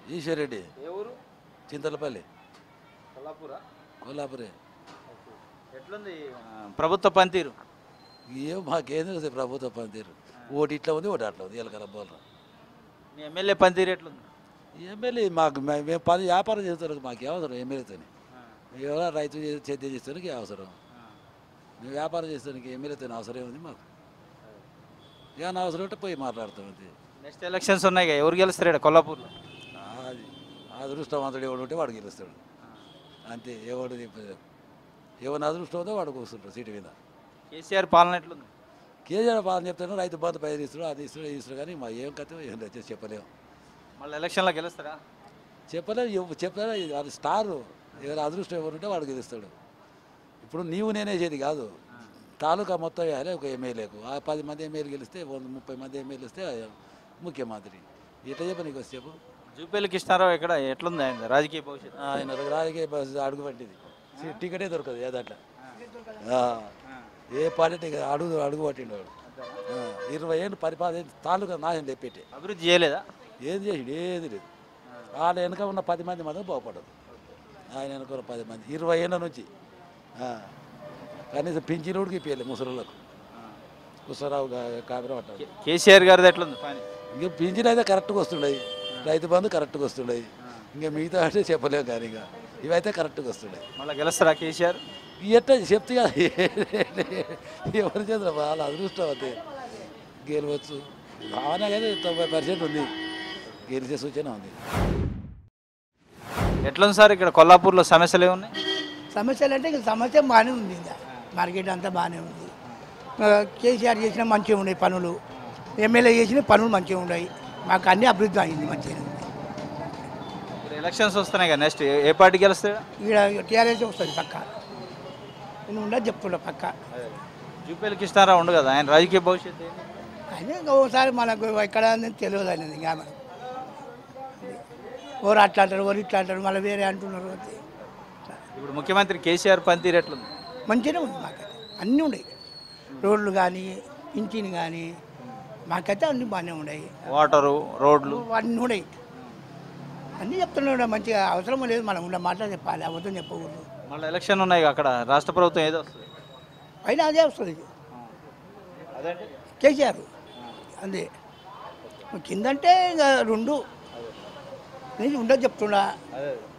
ఈశ్వరెడ్డి ఏ ఊరు చింతలపల్లి కొల్లాపూరా కొల్లాపురే ఎట్లుంది ఆ, ప్రభుత్వ పనితీరు ఏం మాకేం తెలుసు ప్రభుత్వ పనితీరు ఓటి ఇట్లా ఉంది ఒకటి అట్లా ఉంది ఎలకల బోల్ మీ ఎమ్మెల్యే పనితీరు ఎట్లుంది ఎమ్మెల్యే మాకు మే- మేము పని వ్యాపారం చేస్తారు మాకు ఏ అవసరం ఎమ్మెల్యేతో ఎవరో రైతు చే- సేద్యం చేస్తానికి అవసరం మేము వ్యాపారం చేస్తానికి ఎమ్మెల్యేతో అవసరం ఉంది మాకు ఏమైనా అవసరం ఉంటే పోయి మాట్లాడతాం అంతే నెక్స్ట్ ఎలక్షన్స్ ఉన్నాయి కదా, ఎవరు గెలుస్తారు ఇక్కడ కొల్లాపూర్లో అది అదృష్టవంతుడు ఎవడు ఉంటే వాడు గెలుస్తాడు అంతే ఎవడు ఎవరిని అదృష్టం ఉందో వాడు కూర్చుంటాడు సీటు మీద కేసీఆర్ పాలన ఎట్లుంది కేజీఆర్ పాలన చెప్తాను రైతు బంధు పైరు ఇస్తాడు అది ఇస్తాడు ఇది ఇస్తాడు కానీ మా ఏం కథ ఏం లేదు చెప్పలేము మళ్ళీ ఎలక్షన్లో గెలుస్తారా చెప్పలేము ఎవ- చెప్తారా ఇది అది స్టారు ఎవరు అదృష్టం ఎవరు ఉంటే వాడు గెలుస్తాడు ఇప్పుడు నీవు నేనే చేది కాదు తాలూకా మొత్తం వేయాలి ఒక ఎమ్మెల్యేకు ఆ పది మంది ఎమ్మెల్యే గెలిస్తే వంద ముప్పై మంది ఎమ్మెల్యే వస్తే ముఖ్యమంత్రి ఎట్లా చెప్ప నీకు వచ్చి చెప్పు జూపేలి కృష్ణారావు ఇక్కడ ఎట్లుంది ఆయన రాజకీయ భవిష్యత్తు ఆయన రాజకీయ బస్సు అడుగు పట్టింది సీ- టికెటే దొరకదు ఏదట్లా ఆ. ఏ పార్టీ టికెట్ అడుగు అడుగు పట్టిండు వాడు ఆ. ఇరవై ఏళ్ళు పరిపాలన తాలూకా నాశనం తెప్పెట్టి అభివృద్ధి చేయలేదా ఏం చేసిండు ఏది లేదు వాళ్ళ వెనక ఉన్న పది మంది మాత్రం బాగుపడదు ఆయన వెనక ఉన్న పది మంది ఇరవై ఏళ్ళ నుంచి ఆ. కనీసం పింఛనుడికి ఇప్పించలే ముసలిళ్ళకు కుసరావు కాబిరా పట్టాలి కే- కేసీఆర్ గారిది ఎట్లుంది పని ఇంక పింఛన్ అయితే కరెక్ట్గా వస్తుండయి రైతు బంధు కరెక్ట్గా వస్తుండయి ఇంకా మిగతా అంటే చెప్పలేము కానీ ఇక ఇవైతే కరెక్ట్గా వస్తుండయి మళ్ళీ గెలుస్తారా కేసీఆర్ ఎట్లా చెప్తే కదా ఎవరి చేతులు వాళ్ళ అదృష్టం అంతే గెలవచ్చు భావన కానీ తొంభై పర్సెంట్ ఉంది గెలిచే సూచన ఉంది ఎట్లుంది సార్ ఇక్కడ కొల్లాపూర్లో సమస్యలు ఏమున్నాయి సమస్యలు అంటే ఇంకా సమస్య బాగానే ఉంది ఇంకా మార్కెట్ అంతా బాగానే ఉంది ఆ, కేసీఆర్ చేసిన మంచిగా ఉన్నాయి పనులు ఎమ్మెల్యే చేసిన పనులు మంచిగా ఉన్నాయి మాకు అన్ని అభివృద్ధి అయింది మంచిగా ఉంది ఇప్పుడు ఎలక్షన్స్ వస్తున్నాయి కదా నెక్స్ట్ ఏ పార్టీ గెలుస్తాడు ఇక్కడ టీఆర్ఎస్ వస్తుంది పక్క నేను ఉండదు చెప్తున్నా పక్క జూపేలి కృష్ణారావు ఉండు కదా ఆయన రాజకీయ భవిష్యత్తు ఏంది అయినా ఇంకా ఒకసారి మనకు ఎక్కడ అనేది తెలియదు అనేది ఇంకా మనకు ఎవరు అట్లా అంటారు ఎవరు ఇట్లా అంటారు మళ్ళీ వేరే అంటున్నారు అంతే ఇప్పుడు ముఖ్యమంత్రి కేసీఆర్ పనితీరు ఎట్లుంది మంచిగానే ఉంది మాకైతే అన్నీ ఉన్నాయి రోడ్లు కానీ పింఛన్ కానీ మాకైతే అన్నీ బాగానే ఉన్నాయి వాటరు రోడ్లు అన్నీ ఉన్నాయి అన్నీ చెప్తున్నాడు మంచిగా అవసరం లేదు మనం ఉన్న మాట చెప్పాలి అబద్ధం చెప్పకూడదు మళ్ళీ ఎలక్షన్ ఉన్నాయి కదా అక్కడ రాష్ట్ర ప్రభుత్వం ఏదో వస్తుంది పైన అదే వస్తుంది అదంటే కేసీఆర్ అంతే కిందంటే ఇంకా రెండు నేను ఉండదు చెప్తున్నా అదే